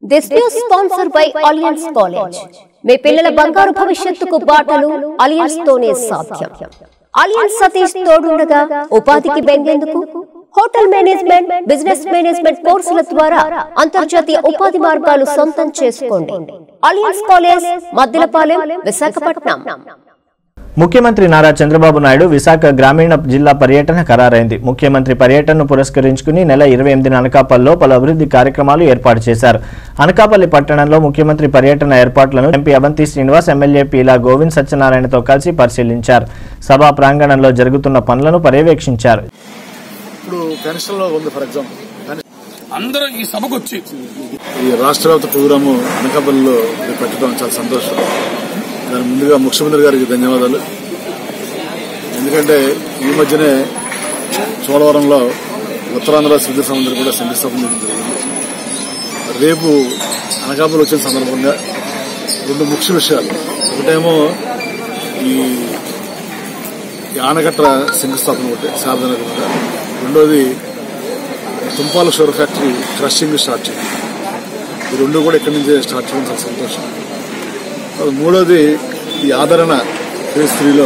this news sponsor by Alliance college మీ పిల్లల బంగారు భవిష్యత్తుకు బాటలు అలియన్స్ తోనే సాధ్యం అలియన్స్ సతీష్ తోడుండగా ఉపాధికి బెంగేందుకు హోటల్ మేనేజ్మెంట్ బిజినెస్ మేనేజ్మెంట్ కోర్సుల ద్వారా అంతర్జాతీయ ఉపాధి మార్గాలు సొంతం చేసుకోండి అలియన్స్ కాలేజ్ మద్దిలపాలెం విశాఖపట్నం ముఖ్యమంత్రి నారా చంద్రబాబు నాయుడు విశాఖ గ్రామీణ జిల్లా పర్యటన ఖరారైంది ముఖ్యమంత్రి పర్యటనను పురస్కరించుకుని నెల ఇరవై ఎనిమిదిన అనకాపల్లిలో పలు అభివృద్ధి కార్యక్రమాలు ఏర్పాటు చేశారు అనకాపల్లి పట్టణంలో ముఖ్యమంత్రి పర్యటన ఏర్పాట్లను ఎంపీ అవంతి శ్రీనివాస్ ఎమ్మెల్యే పీలా గోవింద్ సత్యనారాయణతో కలిసి పరిశీలించారు సభా ప్రాంగణంలో జరుగుతున్న పనులను పర్యవేక్షించారు ఇప్పుడు పెన్షన్లో ఉంది ఫర్ ఎగ్జాంపుల్ పెన్షన్ అందరూ ఈ సభకు వచ్చి ఈ రాష్ట్ర వ్యాప్త ప్రోగ్రాము అనకాపల్లిలో ఇది పెట్టడం చాలా సంతోషం దాని ముందుగా ముఖ్యమంత్రి గారికి ధన్యవాదాలు ఎందుకంటే ఈ మధ్యనే చోడవరంలో ఉత్తరాంధ్ర సిద్ధ సముద్రం కూడా శంకుస్థాపన చేయడం జరిగింది రేపు అనకాపల్లి వచ్చిన సందర్భంగా రెండు ముఖ్య విషయాలు ఒకటేమో ఈ ఈ ఆనకట్ట శంకుస్థాపన ఒకటి సాధనకంగా రెండోది Tummapala sugar factory crushing start చేయండి ఈ రెండు కూడా ఇక్కడి నుంచే స్టార్ట్ చేయడం చాలా సంతోషం అది మూడోది ఈ ఆదరణ ఫేజ్ త్రీలో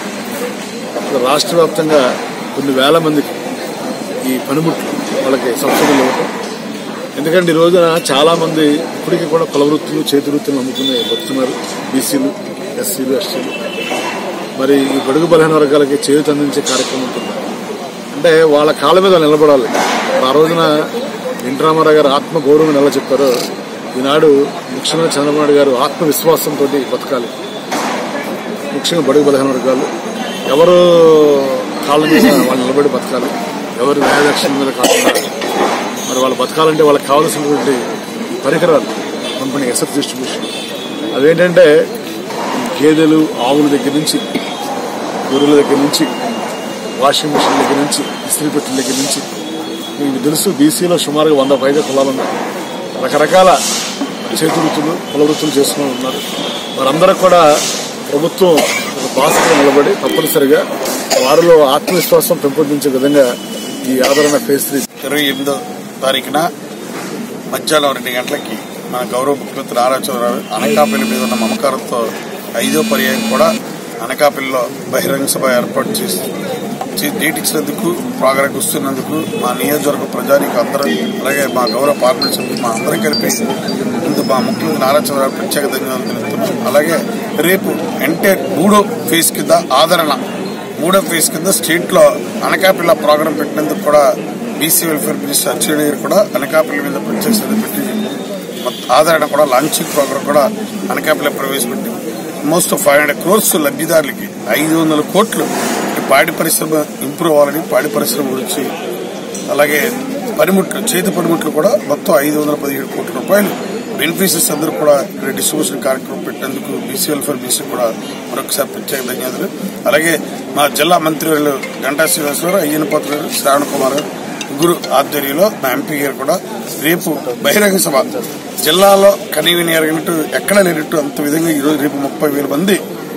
రాష్ట్ర వ్యాప్తంగా కొన్ని వేల మందికి ఈ పనిముట్లు వాళ్ళకి సబ్సిడీలు ఇవ్వటం ఎందుకంటే ఈ రోజున చాలా మంది ఇప్పటికీ కూడా కుల వృత్తులు చేతి వృత్తులు నమ్ముకుని బతుకుతున్నారు బీసీలు ఎస్సీలు ఎస్టీలు మరి ఈ బడుగు బలహీన వర్గాలకి చేయూత అందించే కార్యక్రమం ఉంటుంది అంటే వాళ్ళ కాళ్ళ మీద వాళ్ళు నిలబడాలి మరి ఆ రోజున ఎన్టీ రామారావు గారు ఆత్మ గౌరవం ఎలా చెప్పారో ఈనాడు ముఖ్యమంత్రి చంద్రబాబు నాయుడు గారు ఆత్మవిశ్వాసంతో బతకాలి ముఖ్యంగా బడుగు బలహీన వర్గాలు ఎవరు కాళ్ళ మీద వాళ్ళు నిలబడి బతకాలి ఎవరు న్యాయదక్షిణ మీద కాకుండా మరి వాళ్ళు బతకాలంటే వాళ్ళకి కావాల్సినటువంటి పరికరాలు పంపిణీ ఎసెట్ డిస్ట్రిబ్యూషన్ అవేంటంటే గేదెలు ఆవుల దగ్గర నుంచి గొర్రెల దగ్గర నుంచి వాషింగ్ మిషన్ దగ్గర నుంచి ఇస్త్రీ పెట్టెల దగ్గర నుంచి మీకు తెలుసు బీసీలో సుమారుగా వంద పైగా కులాలు ఉన్నాయి రకరకాల చేతి వృత్తులు కుల వృత్తులు చేసుకుని ఉన్నారు వారందరూ కూడా ప్రభుత్వం ఒక బాసగా నిలబడి తప్పనిసరిగా వారిలో ఆత్మవిశ్వాసం పెంపొందించే విధంగా ఈ ఆదరణ ఫేస్ త్రీ ఇరవై ఎనిమిదో తారీఖున మధ్యాహ్నం రెండు గంటలకి మన గౌరవ ముఖ్యమంత్రి నారా చంద్రబాబు అనకాపల్లి మీద ఉన్న మమకారంతో ఐదో పర్యాయం కూడా అనకాపల్లిలో బహిరంగ సభ ఏర్పాటు చేసి చే- డేట్ ఇచ్చినందుకు ప్రోగ్రాంకి వస్తున్నందుకు మా నియోజకవర్గ ప్రజానికి అందరూ అలాగే మా గౌరవ పార్లమెంట్ సభ్యులు మా అందరం కలిపి ముందు మా ముఖ్యమంత్రి నారా చంద్రబాబు ప్రత్యేక ధన్యవాదాలు తెలుపుతున్నాం అలాగే రేపు ఎంటైర్ మూడో ఫేజ్ కింద ఆదరణ మూడో ఫేజ్ కింద స్టేట్ లో అనకాపల్లి ప్రోగ్రాం పెట్టినందుకు కూడా బీసీ వెల్ఫేర్ మినిస్టర్ అచ్చెన్నాయుడు గారు కూడా అనకాపల్లి మీద ప్రత్యేక శ్రద్ధ పెట్టి మొత్తం ఆదరణ కూడా లాంచింగ్ ప్రోగ్రాం కూడా అనకాపల్లి ప్రవేశపెట్టి మోస్ట్ ఫైవ్ హండ్రెడ్ క్రోర్స్ లబ్ధిదారులకి ఐదు వందల కోట్లు ఇటు పాడి పరిశ్రమ ఇంప్రూవ్ అవ్వాలని పాడి పరిశ్రమ గురించి అలాగే పనిముట్లు చేతి పనిముట్లు కూడా మొత్తం ఐదు వందల పదిహేడు కోట్ల రూపాయలు బెనిఫిషరీస్ అందరూ కూడా ఇక్కడ డిస్ట్రిబ్యూషన్ కార్యక్రమం పెట్టినందుకు బీసీ వెల్ఫేర్ మినిస్టర్ కూడా మరొకసారి ప్రత్యేక ధన్యవాదాలు అలాగే మా జిల్లా మంత్రివర్యులు గంటా శ్రీనివాసరావు అయ్యన పాత్ర గారు శ్రావణ్ కుమార్ గారు ముగ్గురు ఆధ్వర్యంలో మా ఎంపీ గారు కూడా రేపు బహిరంగ సభ జిల్లాలో కనీవిని ఎరగినట్టు ఎక్కడ లేనట్టు అంత విధంగా ఈరోజు రేపు ముప్పై వేల మంది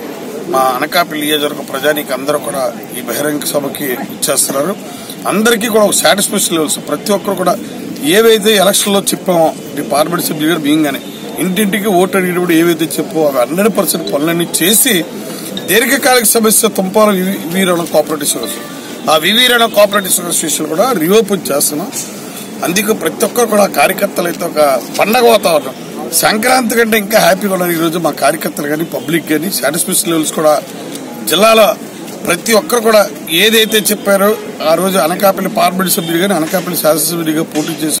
మా అనకాపల్లి నియోజకవర్గ ప్రజానికి అందరూ కూడా ఈ బహిరంగ సభకి ఇచ్చేస్తున్నారు అందరికీ కూడా ఒక సాటిస్ఫాక్షన్ లెవెల్స్ ప్రతి ఒక్కరు కూడా ఏవైతే ఎలక్షన్ లో చెప్పామో ఈ పార్లమెంట్ సభ్యులు గారు బియ్యంగానే ఇంటింటికి ఓటు అడిగినప్పుడు ఏవైతే చెప్పామో అవి హండ్రెడ్ పర్సెంట్ పనులన్నీ చేసి దీర్ఘకాలిక సమస్య తుంపాల వివీరణ కోఆపరేటివ్ సొసైటీ ఆ వివీరణ కోఆపరేటివ్ సొసైటీ కూడా రీఓపెన్ చేస్తున్నాం అందుకు ప్రతి ఒక్కరు కూడా కార్యకర్తలు అయితే ఒక పండగ వాతావరణం సంక్రాంతి కంటే ఇంకా హ్యాపీగా ఉన్నారు ఈ రోజు మా కార్యకర్తలు కానీ పబ్లిక్ కానీ సాటిస్ఫాక్షన్ లెవెల్స్ కూడా జిల్లాలో ప్రతి ఒక్కరు కూడా ఏదైతే చెప్పారో ఆ రోజు అనకాపల్లి పార్లమెంట్ సభ్యులు కానీ అనకాపల్లి శాసనసభ్యుడిగా పోటీ చేసి